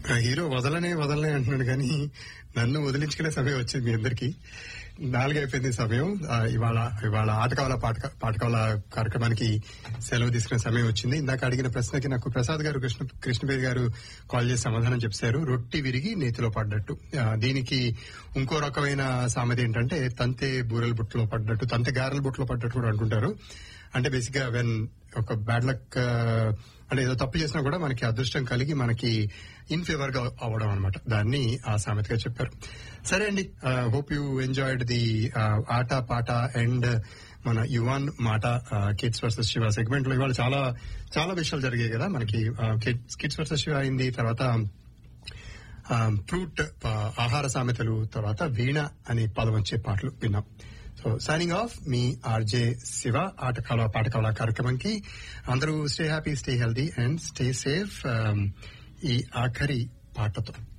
ఆ హీరో వదలనే వదలనే అంటున్నాడు కానీ నన్ను వదిలించుకునే సమయం వచ్చింది మీ అందరికి నాలుగు అయిపోయింది సమయం ఆ, ఇవాళ ఇవాళ ఆటకాల పాటక పాటకాల కార్యక్రమానికి సెలవు తీసుకునే సమయం వచ్చింది ఇందాక అడిగిన ప్రశ్నకి నాకు ప్రసాద్ గారు కృష్ణ కృష్ణబేరి గారు కాల్ చేసి సమాధానం చెప్పారు రొట్టి విరిగి నేతిలో పడ్డట్టు ఆ, దీనికి ఇంకో రకమైన సామెత ఏంటంటే తంతే బూరెల బుట్టలో పడ్డట్టు తంతే గారెల బుట్టలో పడ్డట్టు కూడా అంటుంటారు అంటే బేసిక్ గా వెన్ ఒక బ్యాడ్ లక్ అంటే ఏదో తప్పు చేసినా కూడా మనకి అదృష్టం కలిగి మనకి ఇన్ ఫేవర్ గా అవ్వడం అనమాట దాన్ని ఆ సామెతగా చెప్పారు సరే అండి హోప్ యూ ఎంజాయిడ్ ది ఆట పాట అండ్ మన యువాన్ మాట కిడ్స్ వర్సెస్ శివ సెగ్మెంట్ లో ఇవాళ చాలా చాలా విషయాలు జరిగాయి కదా మనకి కిడ్స్ వర్సెస్ శివ అయింది తర్వాత ఫ్రూట్ ఆహార సామెతలు తర్వాత వీణ అనే పదం వచ్చే పాటలు విన్నాం సో సైనింగ్ ఆఫ్ మీ ఆర్జే శివ ఆటకాల పాటకాల కార్యక్రమంకి అందరూ stay happy stay healthy and stay safe ఈ ఆఖరి పాటతో